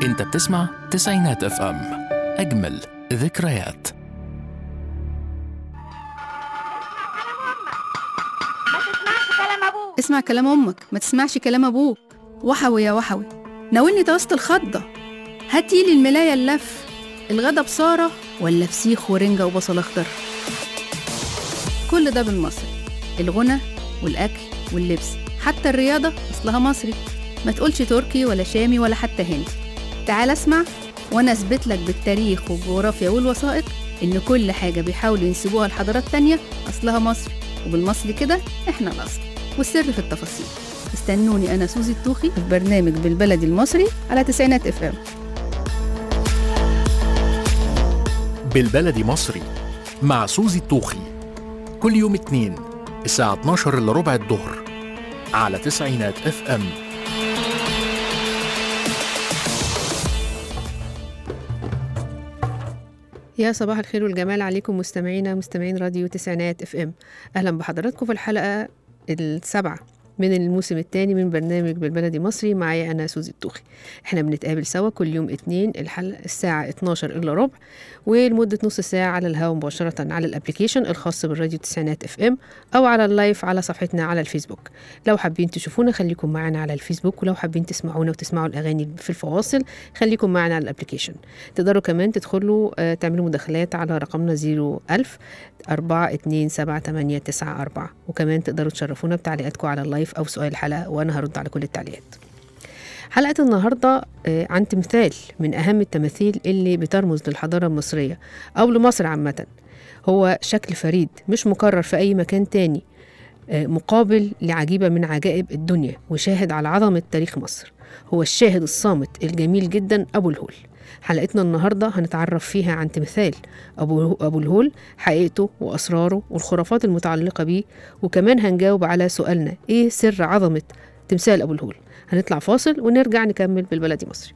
انت بتسمع تسعينات اف ام اجمل ذكريات ما تسمعش كلام ابوك اسمع كلام امك ما تسمعش كلام ابوك وحوي يا وحوي ناولني توست الخضه هاتيلي الملايه اللف الغدا بصاره ولا فسيخ ورنجه وبصل اخضر كل ده بالمصري الغنى والاكل واللبس حتى الرياضه اصلها مصري ما تقولش تركي ولا شامي ولا حتى هندي تعال اسمع وانا اثبت لك بالتاريخ والجغرافيا والوثائق ان كل حاجه بيحاولوا ينسبوها لحضارات تانية اصلها مصري وبالمصري كده احنا الاصل والسر في التفاصيل استنوني انا سوزي الطوخي في برنامج بالبلدي المصري على تسعينات اف ام بالبلدي مصري مع سوزي الطوخي كل يوم اتنين الساعة 12 إلا ربع الظهر على تسعينات اف ام يا صباح الخير والجمال عليكم مستمعينا مستمعين راديو تسعينات اف ام اهلا بحضراتكم في الحلقه السابعه من الموسم الثاني من برنامج بالبلدي مصري معايا انا سوزي الطوخي احنا بنتقابل سوا كل يوم اتنين الحلقه الساعه 12 الا ربع ولمده نص ساعه على الهواء مباشره على الابلكيشن الخاص بالراديو تسعينات اف ام او على اللايف على صفحتنا على الفيسبوك لو حابين تشوفونا خليكم معانا على الفيسبوك ولو حابين تسمعونا وتسمعوا الاغاني في الفواصل خليكم معانا على الابلكيشن تقدروا كمان تدخلوا آه، تعملوا مداخلات على رقمنا 01000 أربعة اتنين سبعة تمانية تسعة أربعة وكمان تقدروا تشرفونا بتعليقاتكم على اللايف أو سؤال الحلقة وأنا هرد على كل التعليقات حلقة النهاردة آه، عن تمثال من أهم التماثيل اللي بترمز للحضارة المصرية أو لمصر عامة هو شكل فريد مش مكرر في أي مكان تاني آه، مقابل لعجيبة من عجائب الدنيا وشاهد على عظمة تاريخ مصر هو الشاهد الصامت الجميل جدا أبو الهول حلقتنا النهاردة هنتعرف فيها عن تمثال أبو, أبو الهول حقيقته وأسراره والخرافات المتعلقة بيه وكمان هنجاوب على سؤالنا إيه سر عظمة تمثال أبو الهول هنطلع فاصل ونرجع نكمل بالبلدي مصري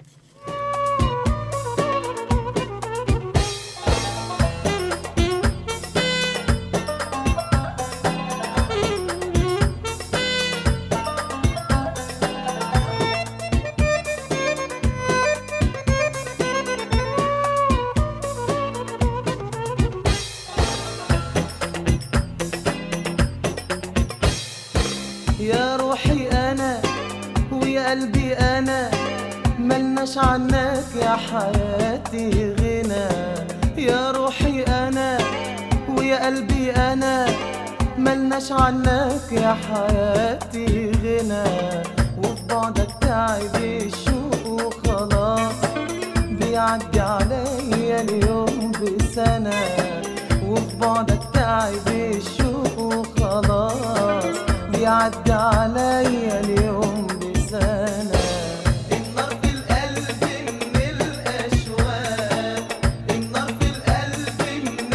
يا روحي انا ويا قلبي انا ملناش عنك يا حياتي غنى يا روحي انا ويا قلبي انا ملناش عنك يا حياتي غنى وفي بعدك تعب الشوق وخلاص بيعدي عليا اليوم بسنة وفي بعدك تعب الشوق وخلاص بيعدي عليا اليوم بسنة النار في القلب من الأشواق النار في القلب من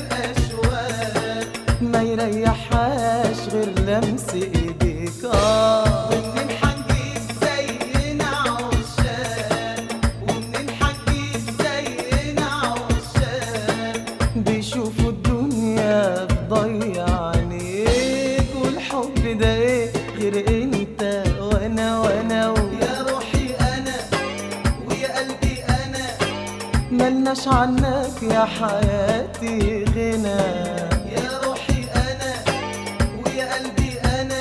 الأشواق ما يريحهاش غير لمس ايديك اه ومنين حنجيب زينا عشاق ومنين حنجيب زينا عشاق بيشوفوا الدنيا بضيع عينيك والحب ده ايه غير انت وانا وانا يا روحي انا ويا قلبي انا ملناش عنك يا حياتي غنى يا روحي انا ويا قلبي انا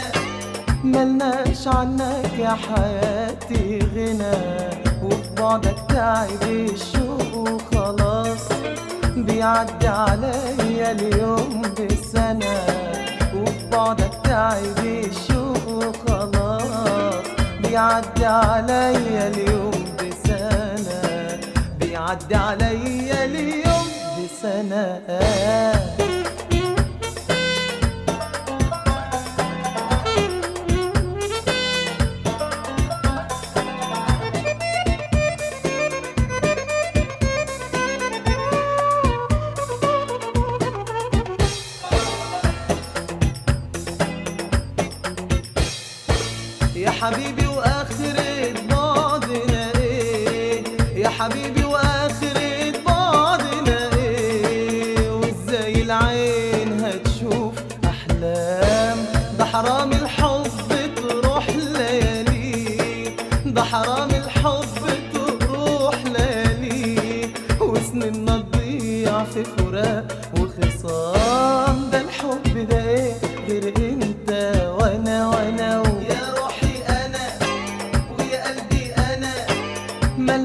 ملناش عنك يا حياتي غنى وفي بعدك تعب الشوق وخلاص بيعدي عليا اليوم بسنة وفي بعدك تعب الشوق وخلاص بيعدي عليا اليوم بسنة بيعدي عليا اليوم بسنة يا حبيبي واخرة بعدنا ايه يا حبيبي واخرة بعدنا ايه وازاي العين هتشوف احلام ده حرام الحب تروح ليالي ده حرام الحب تروح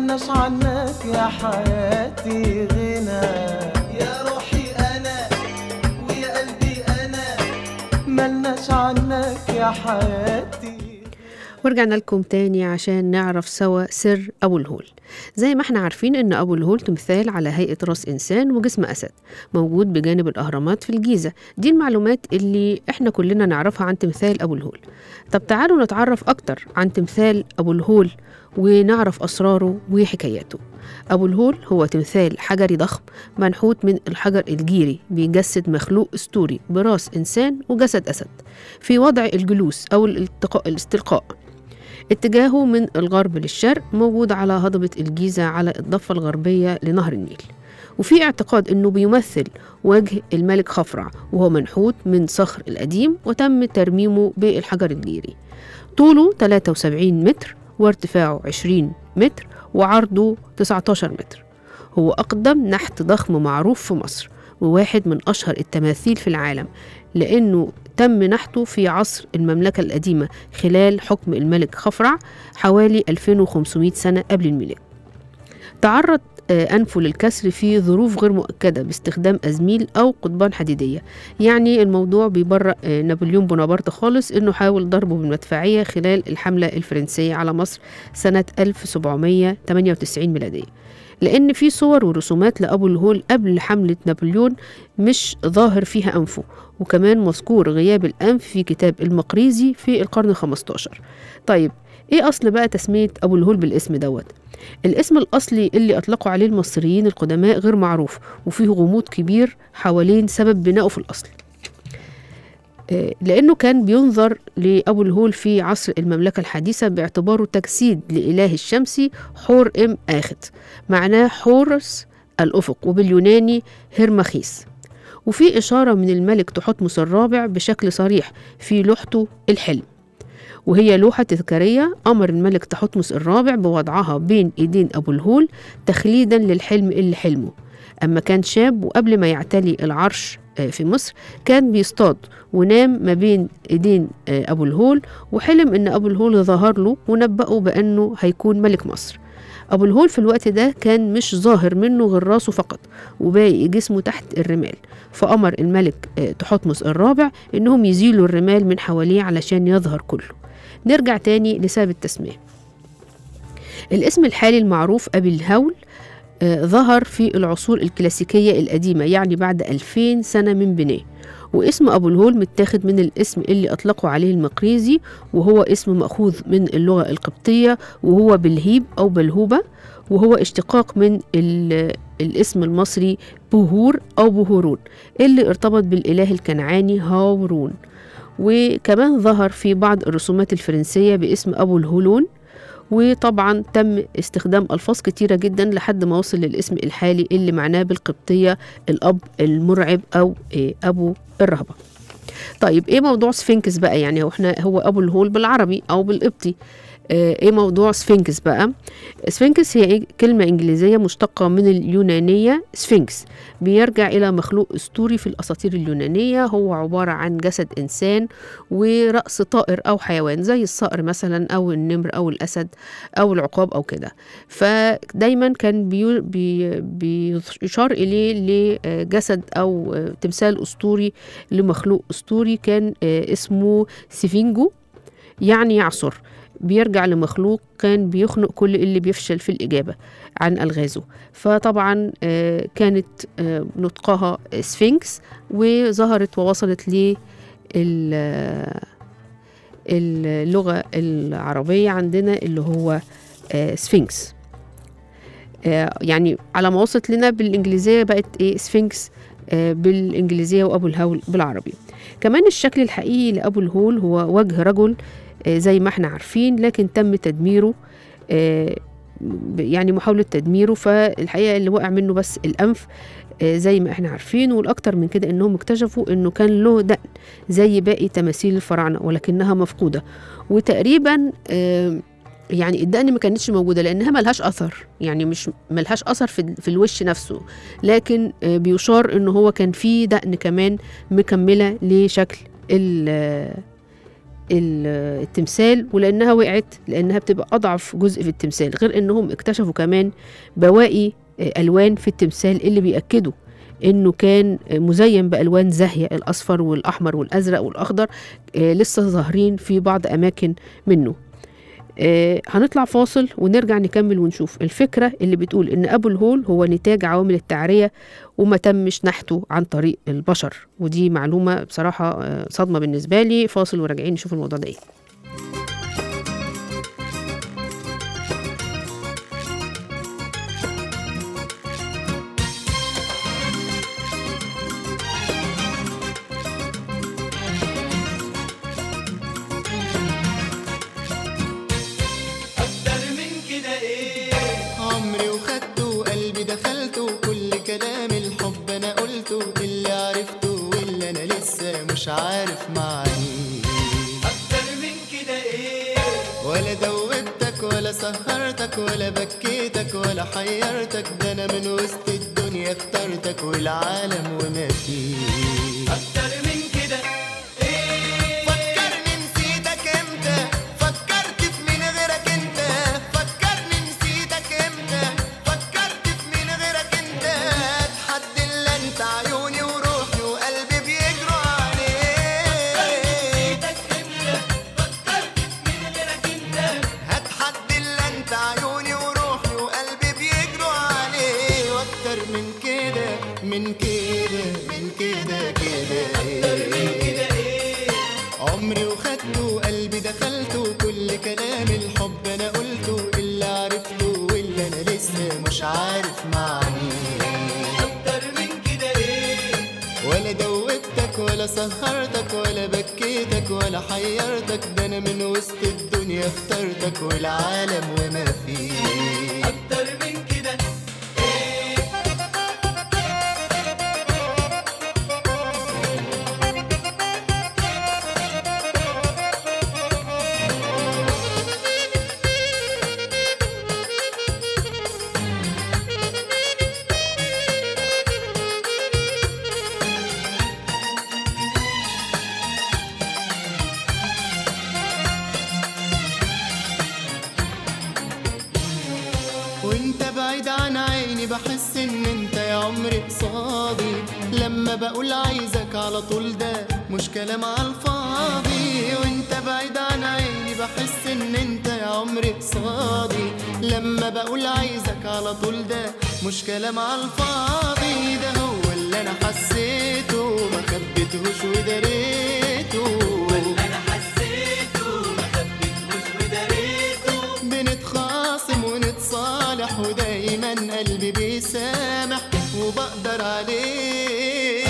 ملناش عنك يا حياتي غنى يا روحي انا ويا قلبي انا ملناش عنك يا حياتي ورجعنا لكم تاني عشان نعرف سوا سر أبو الهول زي ما احنا عارفين إن أبو الهول تمثال على هيئة رأس إنسان وجسم أسد موجود بجانب الأهرامات في الجيزة دي المعلومات اللي احنا كلنا نعرفها عن تمثال أبو الهول طب تعالوا نتعرف أكتر عن تمثال أبو الهول ونعرف أسراره وحكاياته أبو الهول هو تمثال حجري ضخم منحوت من الحجر الجيري بيجسد مخلوق أسطوري براس إنسان وجسد أسد في وضع الجلوس أو الالتقاء الاستلقاء اتجاهه من الغرب للشرق موجود على هضبة الجيزة على الضفة الغربية لنهر النيل وفي اعتقاد انه بيمثل وجه الملك خفرع وهو منحوت من صخر القديم وتم ترميمه بالحجر الجيري طوله 73 متر وارتفاعه 20 متر وعرضه 19 متر هو أقدم نحت ضخم معروف في مصر وواحد من أشهر التماثيل في العالم لأنه تم نحته في عصر المملكة القديمة خلال حكم الملك خفرع حوالي 2500 سنة قبل الميلاد تعرض آه، أنفه للكسر في ظروف غير مؤكدة باستخدام أزميل أو قضبان حديدية يعني الموضوع بيبرأ آه، نابليون بونابرت خالص إنه حاول ضربه بالمدفعية خلال الحملة الفرنسية على مصر سنة 1798 ميلادية لأن في صور ورسومات لأبو الهول قبل حملة نابليون مش ظاهر فيها أنفه وكمان مذكور غياب الأنف في كتاب المقريزي في القرن 15 طيب إيه أصل بقى تسمية أبو الهول بالاسم دوت؟ الاسم الأصلي اللي أطلقوا عليه المصريين القدماء غير معروف وفيه غموض كبير حوالين سبب بنائه في الأصل آه، لأنه كان بينظر لأبو الهول في عصر المملكة الحديثة باعتباره تجسيد لإله الشمسي حور إم آخت معناه حورس الأفق وباليوناني هرمخيس وفي إشارة من الملك تحتمس الرابع بشكل صريح في لوحته الحلم وهي لوحة تذكارية أمر الملك تحتمس الرابع بوضعها بين إيدين أبو الهول تخليدا للحلم اللي حلمه أما كان شاب وقبل ما يعتلي العرش آه، في مصر كان بيصطاد ونام ما بين ايدين آه، ابو الهول وحلم ان ابو الهول ظهر له ونبأه بانه هيكون ملك مصر ابو الهول في الوقت ده كان مش ظاهر منه غير راسه فقط وباقي جسمه تحت الرمال فامر الملك آه، تحتمس الرابع انهم يزيلوا الرمال من حواليه علشان يظهر كله نرجع تاني لسبب التسميه الاسم الحالي المعروف أبي الهول آه، ظهر في العصور الكلاسيكية القديمة يعني بعد 2000 سنة من بناه واسم أبو الهول متاخد من الاسم اللي أطلقوا عليه المقريزي وهو اسم مأخوذ من اللغة القبطية وهو بالهيب أو بلهوبة وهو اشتقاق من ال- الاسم المصري بهور أو بهورون اللي ارتبط بالإله الكنعاني هاورون وكمان ظهر في بعض الرسومات الفرنسية باسم أبو الهولون وطبعا تم استخدام ألفاظ كتيرة جدا لحد ما وصل للاسم الحالي اللي معناه بالقبطية الأب المرعب أو إيه أبو الرهبة طيب ايه موضوع سفنكس بقى يعني هو احنا هو ابو الهول بالعربي او بالقبطي آه، ايه موضوع سفنكس بقى سفنكس هي إيه؟ كلمة انجليزية مشتقة من اليونانية سفنكس بيرجع الى مخلوق اسطوري في الاساطير اليونانية هو عبارة عن جسد انسان ورأس طائر او حيوان زي الصقر مثلا او النمر او الاسد او العقاب او كده فدايما كان بيو- بي بيشار اليه لجسد او آه، تمثال اسطوري لمخلوق اسطوري كان آه، اسمه سفينجو يعني يعصر بيرجع لمخلوق كان بيخنق كل اللي بيفشل في الإجابة عن ألغازه فطبعا آه، كانت آه، نطقها سفنكس وظهرت ووصلت ل اللغة العربية عندنا اللي هو آه، سفنكس آه، يعني على ما وصلت لنا بالإنجليزية بقت إيه سفنكس آه، بالإنجليزية وأبو الهول بالعربي كمان الشكل الحقيقي لأبو الهول هو وجه رجل آه، زي ما احنا عارفين لكن تم تدميره آه، ب- يعني محاولة تدميره فالحقيقة اللي وقع منه بس الأنف آه، زي ما احنا عارفين والأكتر من كده إنهم اكتشفوا إنه كان له دقن زي باقي تماثيل الفراعنة ولكنها مفقودة وتقريبا آه، يعني الدقن ما كانتش موجودة لأنها ملهاش أثر يعني مش ملهاش أثر في, في الوش نفسه لكن آه، بيشار إنه هو كان فيه دقن كمان مكملة لشكل ال- ال- التمثال ولانها وقعت لانها بتبقى اضعف جزء في التمثال غير انهم اكتشفوا كمان بواقي آه، الوان في التمثال اللي بياكدوا انه كان آه، مزين بالوان زاهيه الاصفر والاحمر والازرق والاخضر آه، لسه ظاهرين في بعض اماكن منه آه، هنطلع فاصل ونرجع نكمل ونشوف الفكرة اللي بتقول إن أبو الهول هو نتاج عوامل التعرية وما تمش نحته عن طريق البشر ودي معلومة بصراحة آه، صدمة بالنسبة لي فاصل وراجعين نشوف الموضوع ده إيه أكتر من كده إيه عمري وخدته وقلبي دخلته كل كلام الحب أنا قلته اللي عرفته واللي أنا لسه مش عارف معانيه أكتر من كده إيه ولا دوبتك ولا سهرتك ولا بكيتك ولا حيرتك ده أنا من وسط الدنيا اخترتك والعالم وما فيه أكتر من كده فكرني نسيتك امتى فكرت في مين غيرك انت فكرني نسيتك امتى فكرت في مين غيرك انت حد الا انت عيوني وروحي وقلبي بيجروا عليك هات حد الا انت عيوني وروحي وقلبي بيجروا عليه واكتر من كده من كده من كده كده عمري وخدته وقلبي دخلته كل كلام الحب انا قلته اللي عرفته واللي انا لسه مش عارف معنيه اكتر من كده ايه ولا دوبتك ولا سهرتك ولا بكيتك ولا حيرتك ده انا من وسط الدنيا اخترتك والعالم وما فيه اكتر من كده وانت بعيد عن عيني بحس ان انت يا عمري قصادي لما بقول عايزك على طول ده مش كلام على الفاضي وانت بعيد عن عيني بحس ان انت يا عمري قصادي لما بقول عايزك على طول ده مش كلام على الفاضي ده هو اللي انا حسيته ما خبيتهوش وداريته بنتخاصم ونتصالح ودايما قلبي بيسامح وبقدر عليه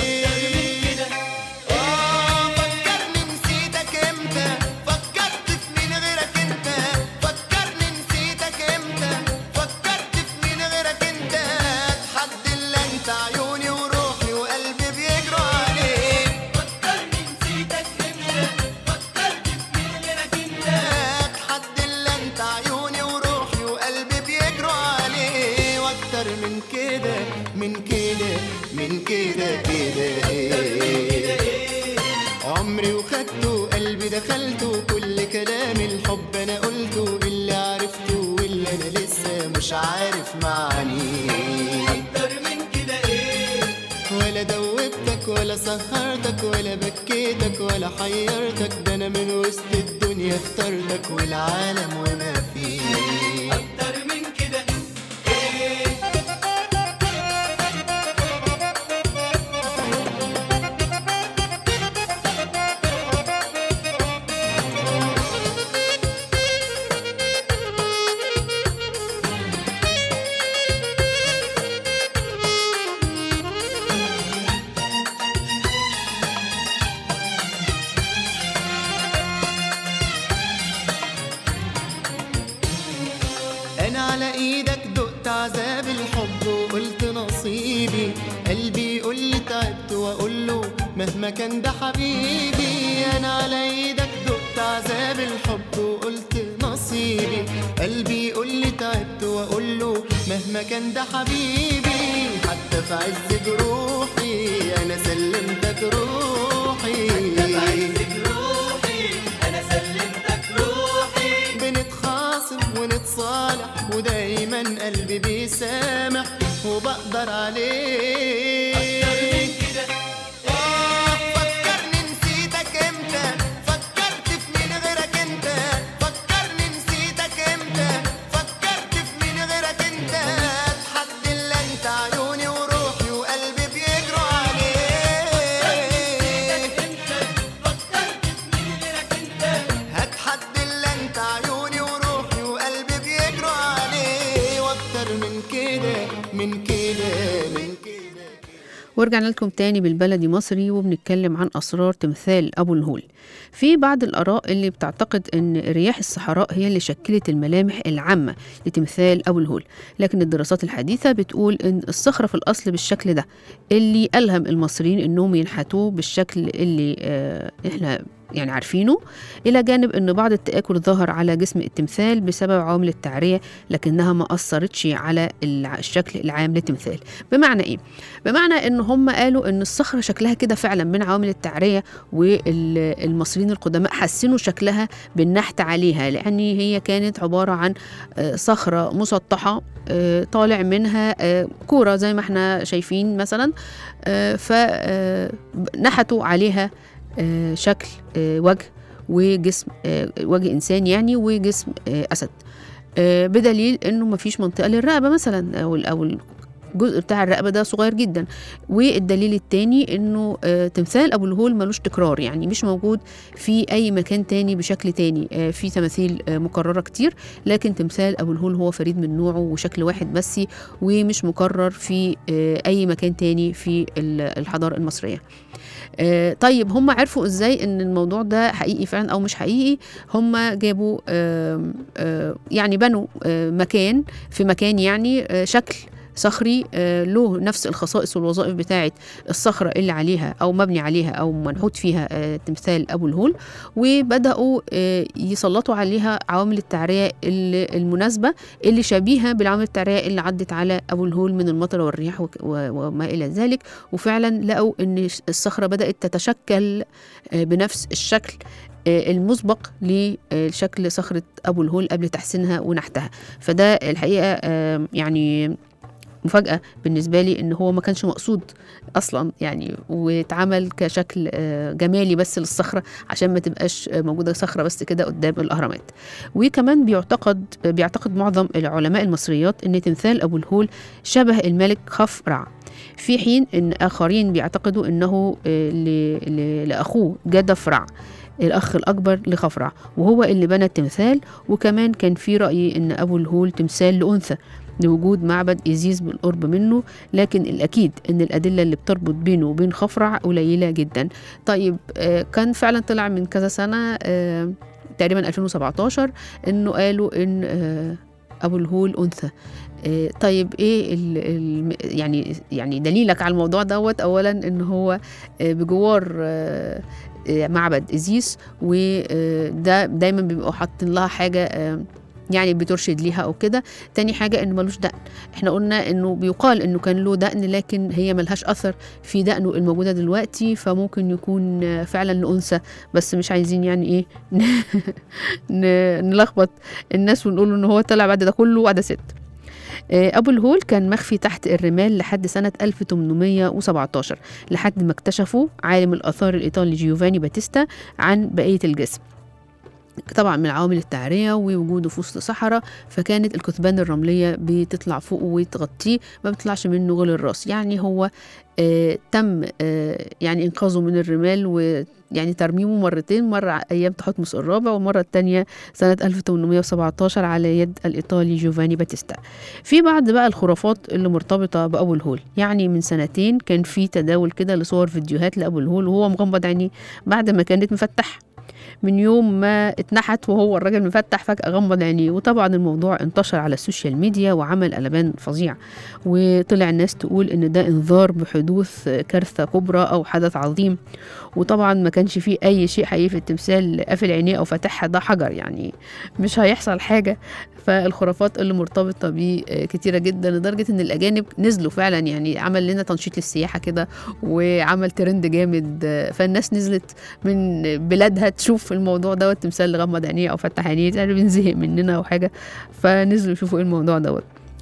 آه، فكرني نسيتك امتى فكرت في مين غيرك انت فكرني نسيتك امتى فكرت في مين غيرك انت حد الا انت عيوني وروحي وقلبي بيجروا عليك فكرني نسيتك امتى فكرت في مين غيرك انت حد الا انت عيوني وروحي وقلبي بيجروا عليه واكتر من كده من كده من كده كده عمري وخدته قلبي دخلته كل كلام الحب انا قلته اللي عرفته واللي انا لسه مش عارف معانيه اكتر من كده ايه ولا دوبتك ولا سهرتك ولا بكيتك ولا حيرتك ده انا من وسط الدنيا اخترتك والعالم وما فيه اكتر من كده انا على ايدك دقت عذاب الحب وقلت نصيبي قلبي يقول لي تعبت واقول له مهما كان ده حبيبي انا على ايدك دقت عذاب الحب وقلت نصيبي قلبي يقول لي تعبت واقول له مهما كان ده حبيبي حتى في عز جروحي انا سلمتك روحي حتى في عز جروحي انا اقدر عليه اكتر من كده آه فكرني نسيتك امتى فكرت في مين غيرك انت فكرني نسيتك امتى فكرت في مين غيرك انت اتحد الا انت عيوني وروحي وقلبي بيجروا عليك هتحد الا انت عيوني وروحي وقلبي بيجروا عليه واكتر من كده من كده من كده ورجعنا لكم تاني بالبلدي مصري وبنتكلم عن أسرار تمثال أبو الهول في بعض الآراء اللي بتعتقد أن رياح الصحراء هي اللي شكلت الملامح العامة لتمثال أبو الهول لكن الدراسات الحديثة بتقول أن الصخرة في الأصل بالشكل ده اللي ألهم المصريين أنهم ينحتوه بالشكل اللي آه إحنا يعني عارفينه إلى جانب أن بعض التآكل ظهر على جسم التمثال بسبب عوامل التعرية لكنها ما أثرتش على الع- الشكل العام للتمثال بمعنى إيه؟ بمعنى ان هم قالوا ان الصخره شكلها كده فعلا من عوامل التعريه والمصريين القدماء حسنوا شكلها بالنحت عليها لان هي كانت عباره عن آه، صخره مسطحه آه، طالع منها آه، كوره زي ما احنا شايفين مثلا فنحتوا عليها آه، شكل آه، وجه وجسم آه، وجه انسان يعني وجسم آه، اسد آه، بدليل انه مفيش منطقه للرقبه مثلا او او الجزء بتاع الرقبه ده صغير جدا والدليل التاني انه آه، تمثال ابو الهول ملوش تكرار يعني مش موجود في اي مكان تاني بشكل تاني آه، في تماثيل آه، مكرره كتير لكن تمثال ابو الهول هو فريد من نوعه وشكل واحد بس ومش مكرر في آه، اي مكان تاني في ال- الحضاره المصريه آه، طيب هم عرفوا ازاي ان الموضوع ده حقيقي فعلا او مش حقيقي هم جابوا آم، آه، يعني بنوا آه، مكان في مكان يعني آه، شكل صخري آه، له نفس الخصائص والوظائف بتاعه الصخره اللي عليها او مبني عليها او منحوت فيها آه، تمثال ابو الهول وبداوا آه، يسلطوا عليها عوامل التعريه اللي- المناسبه اللي شبيهه بالعوامل التعريه اللي عدت على ابو الهول من المطر والرياح وك- و- وما الى ذلك وفعلا لقوا ان الصخره بدات تتشكل آه، بنفس الشكل آه، المسبق لشكل صخره ابو الهول قبل تحسينها ونحتها فده الحقيقه آه، يعني مفاجأة بالنسبة لي إن هو ما كانش مقصود أصلا يعني واتعمل كشكل آه، جمالي بس للصخرة عشان ما تبقاش آه، موجودة صخرة بس كده قدام الأهرامات وكمان بيعتقد بيعتقد معظم العلماء المصريات إن تمثال أبو الهول شبه الملك خفرع في حين إن آخرين بيعتقدوا إنه آه، ل- ل- لأخوه جدفرع الأخ الأكبر لخفرع وهو اللي بنى التمثال وكمان كان في رأي إن أبو الهول تمثال لأنثى لوجود معبد إيزيس بالقرب منه لكن الأكيد إن الأدلة اللي بتربط بينه وبين خفرع قليلة جدا طيب آه، كان فعلا طلع من كذا سنة آه، تقريبا 2017 إنه قالوا إن آه، أبو الهول أنثى آه، طيب ايه ال ال يعني يعني دليلك على الموضوع دوت اولا ان هو آه، بجوار آه، آه، معبد ازيس وده دايما بيبقوا حاطين لها حاجه آه، يعني بترشد ليها او كده تاني حاجه انه ملوش دقن احنا قلنا انه بيقال انه كان له دقن لكن هي ملهاش اثر في دقنه الموجوده دلوقتي فممكن يكون آه، فعلا لانثى بس مش عايزين يعني ايه ن- نلخبط الناس ونقول ان هو طلع بعد ده كله واحده ست آه، أبو الهول كان مخفي تحت الرمال لحد سنة 1817 لحد ما اكتشفوا عالم الآثار الإيطالي جيوفاني باتيستا عن بقية الجسم طبعا من عوامل التعرية ووجوده في وسط صحراء فكانت الكثبان الرملية بتطلع فوقه وتغطيه ما بتطلعش منه غير الراس يعني هو آه تم آه يعني إنقاذه من الرمال ويعني ترميمه مرتين مرة أيام تحتمس الرابع والمرة الثانية سنة 1817 على يد الإيطالي جوفاني باتيستا في بعض بقى الخرافات اللي مرتبطة بأبو الهول يعني من سنتين كان في تداول كده لصور فيديوهات لأبو الهول وهو مغمض عينيه بعد ما كانت مفتحة من يوم ما اتنحت وهو الراجل مفتح فجأة غمض عينيه وطبعا الموضوع انتشر على السوشيال ميديا وعمل قلبان فظيع وطلع الناس تقول ان ده انذار بحدوث كارثة كبرى او حدث عظيم وطبعا ما كانش فيه اي شيء حقيقي في التمثال قافل عينيه او فاتحها ده حجر يعني مش هيحصل حاجة فالخرافات اللي مرتبطة بيه آه، كتيرة جدا لدرجة ان الاجانب نزلوا فعلا يعني عمل لنا تنشيط للسياحة كده وعمل ترند جامد آه، فالناس نزلت من بلادها تشوف الموضوع دوت تمثال اللي غمض عينيه او فتح عينيه تقريبا زهق مننا او حاجه فنزلوا يشوفوا ايه الموضوع دوت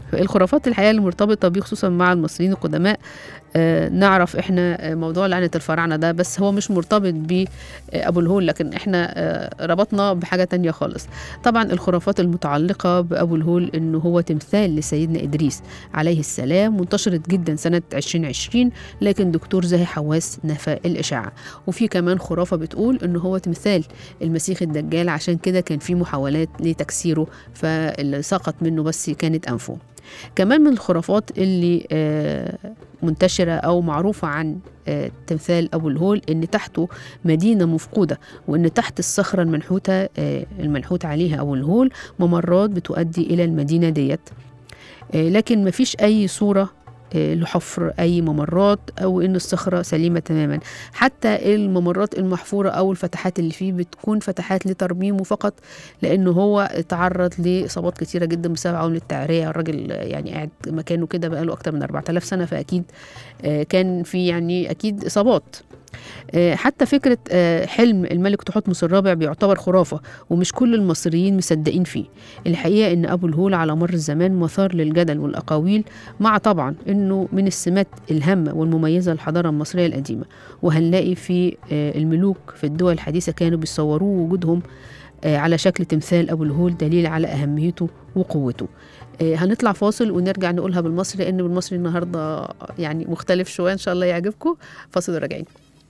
الخرافات الحقيقة المرتبطة بيه خصوصا مع المصريين القدماء آه، نعرف احنا آه، موضوع لعنة الفراعنة ده بس هو مش مرتبط بأبو الهول لكن احنا آه، ربطنا بحاجة تانية خالص طبعا الخرافات المتعلقة بأبو الهول انه هو تمثال لسيدنا إدريس عليه السلام وانتشرت جدا سنة 2020 لكن دكتور زاهي حواس نفى الإشاعة وفي كمان خرافة بتقول انه هو تمثال المسيح الدجال عشان كده كان في محاولات لتكسيره فاللي سقط منه بس كانت أنفه كمان من الخرافات اللي آه، منتشرة أو معروفة عن آه، تمثال أبو الهول إن تحته مدينة مفقودة وإن تحت الصخرة المنحوتة آه، المنحوت عليها أبو الهول ممرات بتؤدي إلى المدينة ديت آه، لكن مفيش أي صورة آه، لحفر أي ممرات أو إن الصخرة سليمة تماما حتى الممرات المحفورة أو الفتحات اللي فيه بتكون فتحات لترميمه فقط لأنه هو تعرض لإصابات كتيرة جدا بسبب عوامل التعرية الراجل آه، يعني قاعد مكانه كده بقاله أكتر من 4000 سنة فأكيد آه، كان في يعني أكيد إصابات آه، حتى فكرة آه، حلم الملك تحتمس الرابع بيعتبر خرافة ومش كل المصريين مصدقين فيه الحقيقة إن أبو الهول على مر الزمان مثار للجدل والأقاويل مع طبعا إنه من السمات الهامة والمميزة للحضارة المصرية القديمة وهنلاقي في آه، الملوك في الدول الحديثة كانوا بيصوروه وجودهم آه، على شكل تمثال أبو الهول دليل على أهميته وقوته آه، هنطلع فاصل ونرجع نقولها بالمصري لأن بالمصري النهاردة يعني مختلف شوية إن شاء الله يعجبكم فاصل وراجعين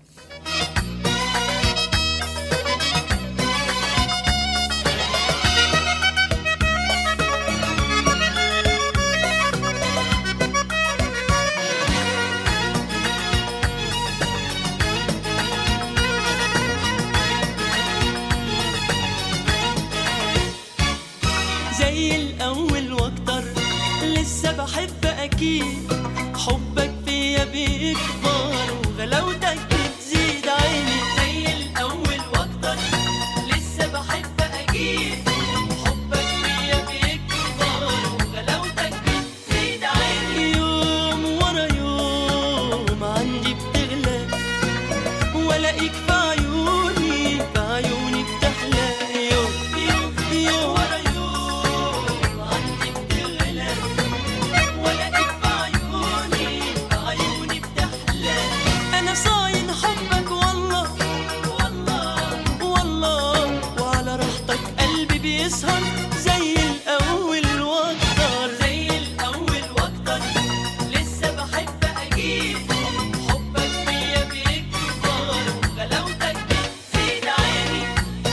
زي الأول وأكتر لسه بحب أكيد حبك فيا بيكبر وغلاوتك بتزيد عيني زي الأول وأكتر لسه بحب أكيد حبك فيا بيكبر وغلاوتك بتزيد عيني يوم ورا يوم عندي بتغلى والاقيك في عيوني في عيوني بتحلى يوم يوم يوم ورا يوم عندي بتغلى والاقيك في عيوني في عيوني بتحلى انا صاين حبك والله والله والله وعلى راحتك قلبي بيسهر زي الاول واكتر زي الاول واكتر لسه بحب اجيب حبك فيا بيكبر وغلاوتك بتزيد عيني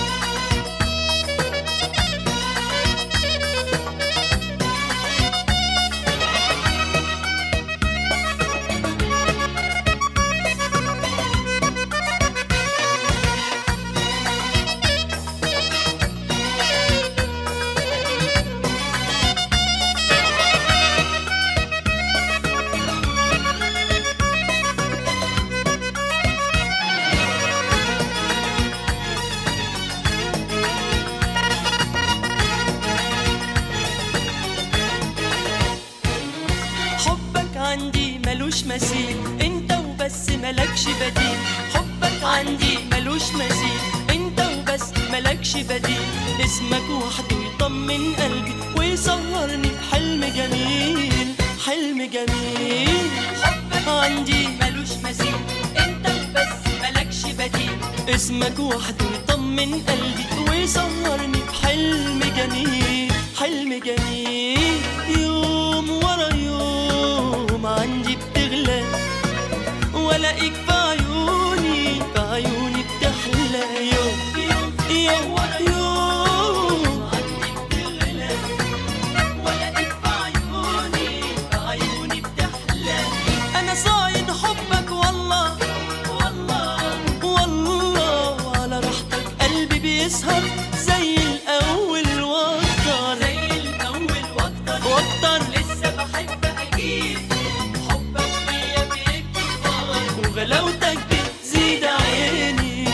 حبك عندي ملوش مثيل انت وبس ملكش بديل حبك عندي ملوش مثيل انت وبس ملكش بديل اسمك وحده يطمن قلبي ويصورني بحلم جميل حلم جميل حبك عندي ملوش مثيل انت وبس ملكش بديل اسمك وحده يطمن قلبي ويصورني بحلم جميل حلم جميل يوم ورا يوم عندي بتغلى والاقيك في عيوني في عيوني بتحلى يوم يوم يوم ورا يوم عندي بتغلى والاقيك في عيوني في عيوني بتحلى انا صايد حبك والله والله والله وعلى راحتك قلبي بيسهر زي الاول واكتر زي الاول واكتر واكتر لسه بحب اجيب حبك فيا بيكبر وغلاوتك بتزيد عيني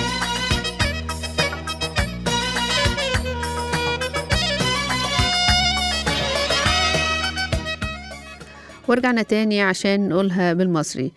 ورجعنا تاني عشان نقولها بالمصري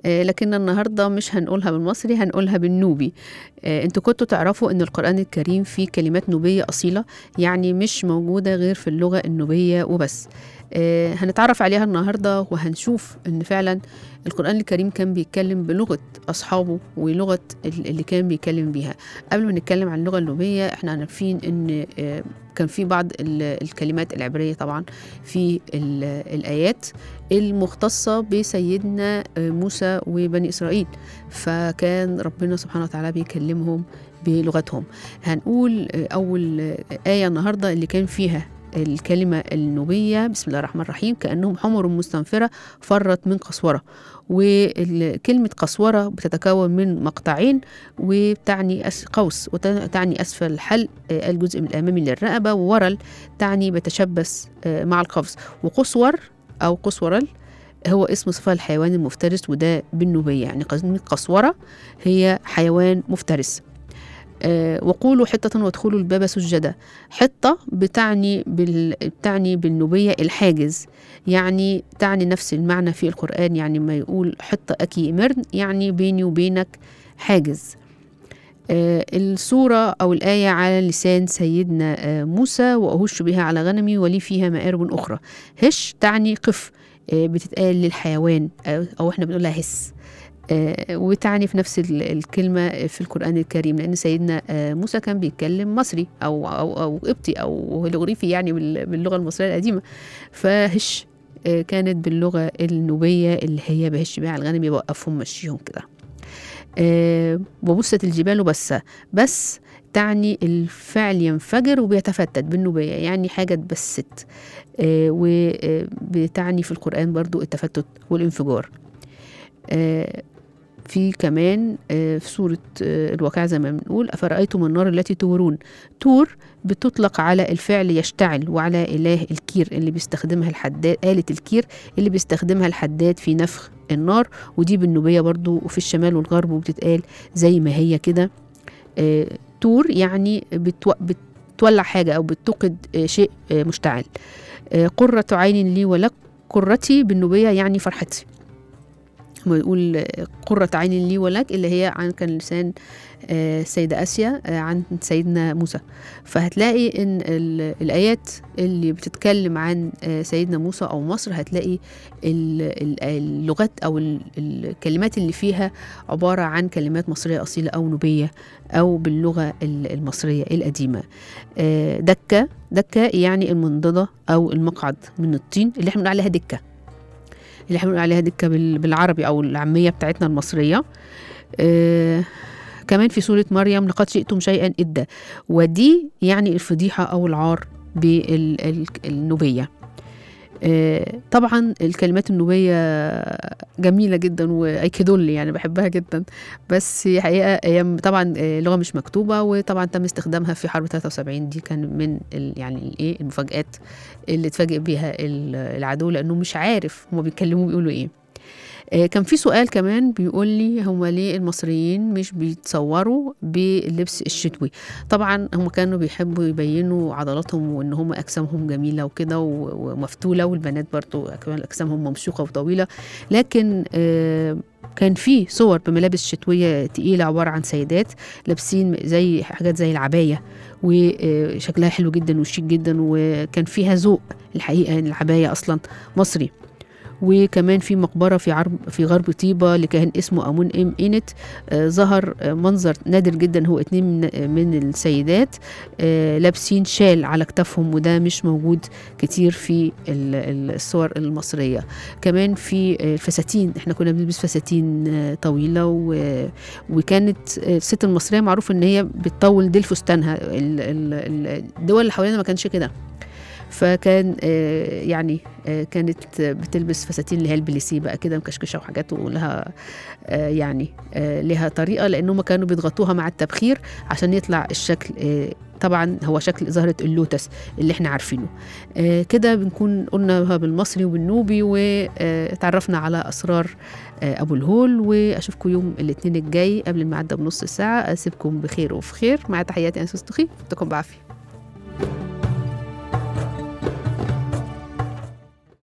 آه، لكن النهارده مش هنقولها بالمصري هنقولها بالنوبي آه، انتوا كنتوا تعرفوا ان القرآن الكريم فيه كلمات نوبية أصيلة يعني مش موجودة غير في اللغة النوبية وبس آه، هنتعرف عليها النهارده وهنشوف ان فعلا القرآن الكريم كان بيتكلم بلغة أصحابه ولغة ال- اللي كان بيتكلم بيها قبل ما نتكلم عن اللغة النوبية احنا عارفين ان آه، كان في بعض ال- الكلمات العبرية طبعا في ال- الآيات المختصة بسيدنا آه، موسى وبني إسرائيل فكان ربنا سبحانه وتعالى بيكلمهم بلغتهم هنقول آه، أول آه، آية النهاردة اللي كان فيها الكلمة النوبية بسم الله الرحمن الرحيم كأنهم حمر مستنفرة فرت من قسورة وكلمة قسورة بتتكون من مقطعين وبتعني أس قوس وتعني أسفل الحلق آه، الجزء من الأمامي للرقبة وورل تعني بتشبث آه، مع القفز وقصور أو قصورل هو اسم صفة الحيوان المفترس وده بالنوبية يعني كلمة قسورة هي حيوان مفترس آه، وقولوا حطة وادخلوا الباب سجدا حطة بتعني بال... بتعني بالنوبية الحاجز يعني تعني نفس المعنى في القرآن يعني ما يقول حطة أكي مرن يعني بيني وبينك حاجز آه، السورة أو الآية على لسان سيدنا آه، موسى وأهش بها على غنمي ولي فيها مآرب أخرى هش تعني قف آه، بتتقال للحيوان أو أو إحنا بنقولها هس آه، وتعني في نفس ال- الكلمة في القرآن الكريم لأن سيدنا آه، موسى كان بيتكلم مصري أو أو أو قبطي أو هيروغليفي يعني بال- باللغة المصرية القديمة فهش آه، كانت باللغة النوبية اللي هي بهش بيها على الغنم يوقفهم مشيهم كده آه، وبست الجبال بسة بس تعني الفعل ينفجر وبيتفتت بالنوبية يعني حاجة اتبست آه، وبتعني في القرآن برضو التفتت والانفجار آه، في كمان آه، في سورة آه، الواقعة زي ما بنقول أفرأيتم النار التي تورون تور بتطلق على الفعل يشتعل وعلى إله الكير اللي بيستخدمها الحداد آلة الكير اللي بيستخدمها الحداد في نفخ النار ودي بالنوبية برضو وفي الشمال والغرب وبتتقال زي ما هي كده آه، تور يعني بتو... بتولع حاجة أو بتوقد آه، شيء آه، مشتعل آه، قرة عين لي ولك قرتي بالنوبية يعني فرحتي هو يقول آه، قرة عين لي ولك اللي هي عن كان لسان آه، السيدة آسيا آه، عن سيدنا موسى فهتلاقي إن ال- الآيات اللي بتتكلم عن آه، سيدنا موسى أو مصر هتلاقي ال- ال- اللغات أو ال- الكلمات اللي فيها عبارة عن كلمات مصرية أصيلة أو نوبية أو باللغة ال- المصرية القديمة آه، دكة دكة يعني المنضدة أو المقعد من الطين اللي احنا بنقول عليها دكة اللي احنا بنقول عليها دكة بال- بالعربي أو العامية بتاعتنا المصرية آه، كمان في سورة مريم لقد شئتم شيئا إدا ودي يعني الفضيحة أو العار بالنوبية آه، طبعا الكلمات النوبية جميلة جدا وأيكدول يعني بحبها جدا بس هي حقيقة هي طبعا آه، لغة مش مكتوبة وطبعا تم استخدامها في حرب 73 دي كان من ال يعني الايه المفاجآت اللي اتفاجئ بيها ال- العدو لأنه مش عارف هما بيتكلموا بيقولوا ايه آه، كان في سؤال كمان بيقول لي هم ليه المصريين مش بيتصوروا باللبس الشتوي طبعا هم كانوا بيحبوا يبينوا عضلاتهم وان هم اجسامهم جميله وكده و- ومفتوله والبنات برضو كمان اجسامهم ممشوقه وطويله لكن آه، كان في صور بملابس شتويه تقيله عباره عن سيدات لابسين زي حاجات زي العبايه وشكلها حلو جدا وشيك جدا وكان فيها ذوق الحقيقه إن العبايه اصلا مصري وكمان في مقبره في عرب في غرب طيبه لكاهن اسمه امون ام اينت آه ظهر آه منظر نادر جدا هو اتنين من, آه من السيدات آه لابسين شال على كتافهم وده مش موجود كتير في ال- ال- الصور المصريه كمان في آه الفساتين احنا كنا بنلبس فساتين آه طويله و- وكانت آه الست المصريه معروف ان هي بتطول ديل فستانها ال- ال- ال- الدول اللي حوالينا ما كانش كده فكان آه، يعني آه، كانت بتلبس فساتين اللي هي البليسي بقى كده مكشكشه وحاجات ولها آه، يعني آه، لها طريقه لانهم كانوا بيضغطوها مع التبخير عشان يطلع الشكل آه، طبعا هو شكل زهره اللوتس اللي احنا عارفينه آه، كده بنكون قلنا بالمصري وبالنوبي وتعرفنا على اسرار آه، ابو الهول واشوفكم يوم الاثنين الجاي قبل الميعاد ده بنص ساعه اسيبكم بخير وفي خير مع تحياتي انسوس تخي تكون بعافيه